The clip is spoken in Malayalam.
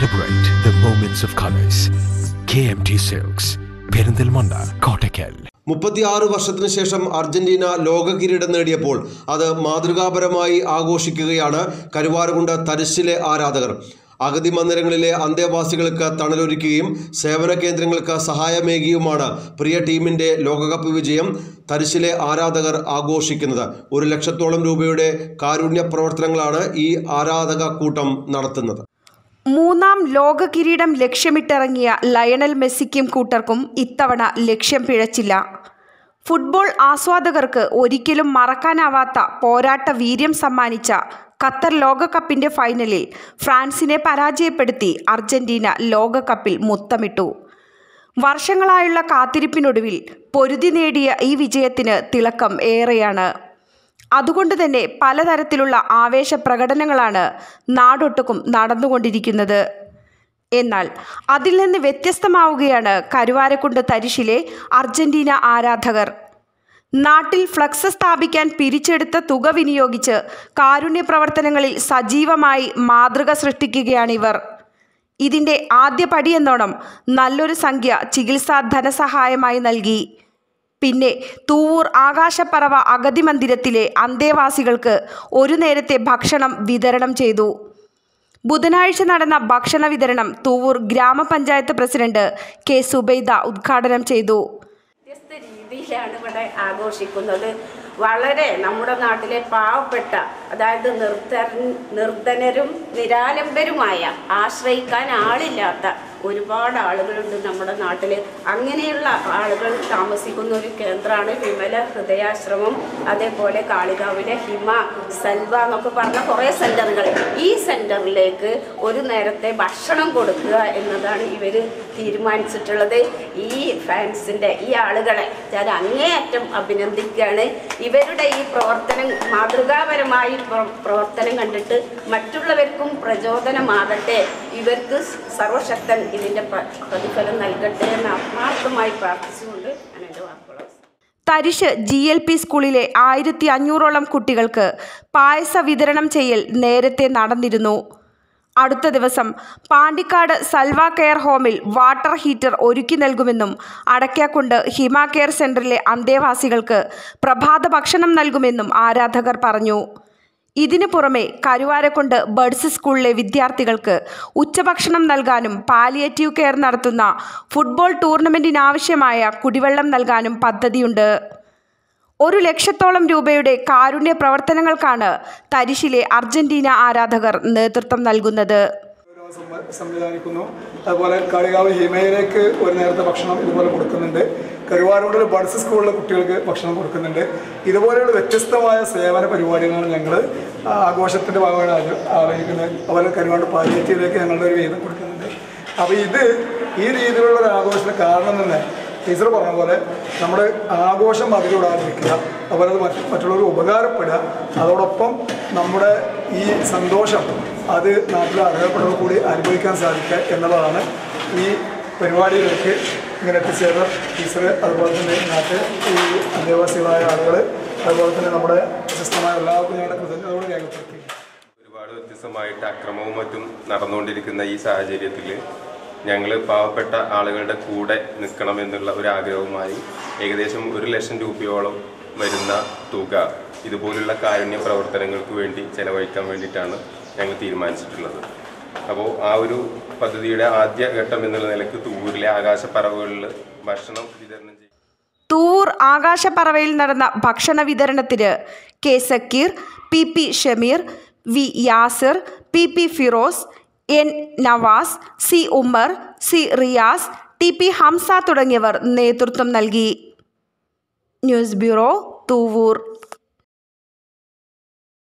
Celebrate the moments of colors. KMT Silks, Perinthalmanna Kottakkal മുപ്പത്തിയാറ് വർഷത്തിനു ശേഷം അർജന്റീന ലോക കിരീടം നേടിയപ്പോൾ അത് മാതൃകാപരമായി ആഘോഷിക്കുകയാണ് കരുവാരകുണ്ട് തരിശിലെ ആരാധകർ അഗതി മന്ദിരങ്ങളിലെ അന്തേവാസികൾക്ക് തണലൊരുക്കുകയും സേവന കേന്ദ്രങ്ങൾക്ക് സഹായമേകിയുമാണ് പ്രിയ ടീമിന്റെ ലോകകപ്പ് വിജയം തരിശിലെ ആരാധകർ ആഘോഷിക്കുന്നത് ഒരു ലക്ഷത്തോളം രൂപയുടെ കാരുണ്യ പ്രവർത്തനങ്ങളാണ് ഈ ആരാധക കൂട്ടം നടത്തുന്നത് മൂന്നാം ലോക കിരീടം ലക്ഷ്യമിട്ടിറങ്ങിയ ലയണൽ മെസ്സിക്കും കൂട്ടർക്കും ഇത്തവണ ലക്ഷ്യം പിഴച്ചില്ല ഫുട്ബോൾ ആസ്വാദകർക്ക് ഒരിക്കലും മറക്കാനാവാത്ത പോരാട്ട വീര്യം സമ്മാനിച്ച ഖത്തർ ലോകകപ്പിന്റെ ഫൈനലിൽ ഫ്രാൻസിനെ പരാജയപ്പെടുത്തി അർജന്റീന ലോകകപ്പിൽ മുത്തമിട്ടു വർഷങ്ങളായുള്ള കാത്തിരിപ്പിനൊടുവിൽ പൊരുതി നേടിയ ഈ വിജയത്തിന് തിളക്കം ഏറെയാണ് അതുകൊണ്ട് തന്നെ പലതരത്തിലുള്ള ആവേശ പ്രകടനങ്ങളാണ് നാടൊട്ടുക്കും നടന്നുകൊണ്ടിരിക്കുന്നത് എന്നാൽ അതിൽ നിന്ന് വ്യത്യസ്തമാവുകയാണ് കരുവാരക്കുണ്ട് തരിശിലെ അർജന്റീന ആരാധകർ നാട്ടിൽ ഫ്ലക്സ് സ്ഥാപിക്കാൻ പിരിച്ചെടുത്ത തുക വിനിയോഗിച്ച് കാരുണ്യ പ്രവർത്തനങ്ങളിൽ സജീവമായി മാതൃക സൃഷ്ടിക്കുകയാണിവർ ഇതിൻ്റെ ആദ്യ പടിയെന്നോണം നല്ലൊരു സംഖ്യ ചികിത്സാ ധനസഹായമായി നൽകി പിന്നെ തൂവൂർ ആകാശപ്പറവ അഗതി മന്ദിരത്തിലെ അന്തേവാസികൾക്ക് ഒരു നേരത്തെ ഭക്ഷണം വിതരണം ചെയ്തു ബുധനാഴ്ച നടന്ന ഭക്ഷണ വിതരണം തൂവൂർ ഗ്രാമപഞ്ചായത്ത് പ്രസിഡന്റ് കെ സുബൈദ ഉദ്ഘാടനം ചെയ്തു വ്യത്യസ്ത രീതിയിലാണ് ഇവിടെ ആഘോഷിക്കുന്നത് വളരെ നമ്മുടെ നാട്ടിലെ പാവപ്പെട്ട അതായത് നിർധ നിർധനരും നിരാലംബരുമായ ആശ്രയിക്കാൻ ആളില്ലാത്ത ഒരുപാട് ആളുകളുണ്ട് നമ്മുടെ നാട്ടിൽ അങ്ങനെയുള്ള ആളുകൾ താമസിക്കുന്ന ഒരു കേന്ദ്രമാണ് വിമല ഹൃദയാശ്രമം അതേപോലെ കാളികാവിലെ ഹിമ സൽവ എന്നൊക്കെ പറഞ്ഞ കുറേ സെൻറ്ററുകൾ ഈ സെൻറ്ററിലേക്ക് ഒരു നേരത്തെ ഭക്ഷണം കൊടുക്കുക എന്നതാണ് ഇവർ തീരുമാനിച്ചിട്ടുള്ളത് ഈ ഫാൻസിൻ്റെ ഈ ആളുകളെ ഞാൻ അങ്ങേയറ്റം അഭിനന്ദിക്കുകയാണ് ഇവരുടെ ഈ പ്രവർത്തനം മാതൃകാപരമായി പ്ര- പ്രവർത്തനം കണ്ടിട്ട് മറ്റുള്ളവർക്കും പ്രചോദനമാകട്ടെ ഇവർക്ക് സർവശക്തൻ ഇതിൻ്റെ പ്ര- പ്രതിഫലം നൽകട്ടെ എന്ന് ആത്മാർത്ഥമായി പ്രാർത്ഥിച്ചുകൊണ്ട് ഞാൻ എൻ്റെ വാക്കുകൾ അവസാനിപ്പിക്കുന്നു. തരിശ് ജി എൽ പി സ്കൂളിലെ ആയിരത്തി അഞ്ഞൂറോളം കുട്ടികൾക്ക് പായസ വിതരണം ചെയ്യൽ നേരത്തെ നടന്നിരുന്നു അടുത്ത ദിവസം പാണ്ടിക്കാട് സൽവ കെയർ ഹോമിൽ വാട്ടർ ഹീറ്റർ ഒരുക്കി നൽകുമെന്നും അടയ്ക്കാക്കുണ്ട് ഹിമ കെയർ സെന്ററിലെ അന്തേവാസികൾക്ക് പ്രഭാത ഭക്ഷണം നൽകുമെന്നും ആരാധകർ പറഞ്ഞു ഇതിനു പുറമെ കരുവാരക്കുണ്ട് ബഡ്സ് സ്കൂളിലെ വിദ്യാർത്ഥികൾക്ക് ഉച്ചഭക്ഷണം നൽകാനും പാലിയേറ്റീവ് കെയർ നടത്തുന്ന ഫുട്ബോൾ ടൂർണമെൻറ്റിനാവശ്യമായ കുടിവെള്ളം നൽകാനും പദ്ധതിയുണ്ട് ഒരു ലക്ഷത്തോളം രൂപയുടെ കാരുണ്യ പ്രവർത്തനങ്ങൾക്കാണ് തരിശിലെ അർജന്റീന ആരാധകർ നേതൃത്വം നൽകുന്നത് ഓരോ സംവ- സംവിധാനിക്കുന്നു അതുപോലെ കാളികാവ് ഹിമയിലേക്ക് ഒരു നേരത്തെ ഭക്ഷണം ഇതുപോലെ കൊടുക്കുന്നുണ്ട് കരുവാരൂരിൽ ബഡ്സ് സ്കൂളിലെ കുട്ടികൾക്ക് ഭക്ഷണം കൊടുക്കുന്നുണ്ട് ഇതുപോലെയുള്ള വ്യത്യസ്തമായ സേവന പരിപാടികളാണ് ഞങ്ങൾ ആഘോഷത്തിൻ്റെ ഭാഗമായി ആച- ആലോചിക്കുന്നത് അതുപോലെ കരുവാണ്ട് പാലിയേറ്റീവിലേക്ക് ഞങ്ങളുടെ ഒരു വീതം കൊടുക്കുന്നുണ്ട് അപ്പോൾ ഇത് ഈ രീതിയിലുള്ള ഒരു ആഘോഷത്തിന് കാരണം തന്നെ ടീച്ചർ പറഞ്ഞ പോലെ നമ്മുടെ ആഘോഷം അതിലൂടാതിരിക്കുക അതുപോലെ അത് മറ്റ് മറ്റുള്ളവർക്ക് ഉപകാരപ്പെടുക അതോടൊപ്പം നമ്മുടെ ഈ സന്തോഷം അത് നാട്ടിലെ അർഹതപ്പെട്ടവർ കൂടി അനുഭവിക്കാൻ സാധിക്കുക എന്നുള്ളതാണ് ഈ പരിപാടിയിലേക്ക് ഇങ്ങനെ എത്തിച്ചേർന്ന ടീച്ചർ അതുപോലെ തന്നെ നാട്ടിൽ ഈ അന്തേവാസികളായ ആളുകൾ അതുപോലെ തന്നെ നമ്മുടെ പ്രശസ്തമായ എല്ലാവർക്കും ഞങ്ങളുടെ കൃതജ്ഞതയോട് രേഖപ്പെടുത്തി ഒരുപാട് വ്യത്യസ്തമായിട്ട് അക്രമവും മറ്റും നടന്നുകൊണ്ടിരിക്കുന്ന ഈ സാഹചര്യത്തിൽ ഞങ്ങൾ പാവപ്പെട്ട ആളുകളുടെ കൂടെ നിൽക്കണം എന്നുള്ള ഒരു ആഗ്രഹവുമായി ഏകദേശം ഒരു ലക്ഷം രൂപയോളം വരുന്ന തുക ഇതുപോലുള്ള കാരുണ്യ പ്രവർത്തനങ്ങൾക്ക് വേണ്ടി ചെലവഴിക്കാൻ വേണ്ടിയിട്ടാണ് ഞങ്ങൾ തീരുമാനിച്ചിട്ടുള്ളത് അപ്പോൾ ആ ഒരു പദ്ധതിയുടെ ആദ്യ ഘട്ടം എന്നുള്ള നിലയ്ക്ക് തൂരിലെ ആകാശപ്പറവുകളിൽ ഭക്ഷണം വിതരണം ചെയ്യും തൂവൂർ ആകാശപ്പറവയിൽ നടന്ന ഭക്ഷണ വിതരണത്തിന് K Zakir P P Shameer V Yasir P P Firoz N Navas C Ummer C Riyas T P Hamza തുടങ്ങിയവർ നേതൃത്വം നൽകി ന്യൂസ് ബ്യൂറോ തൂവൂർ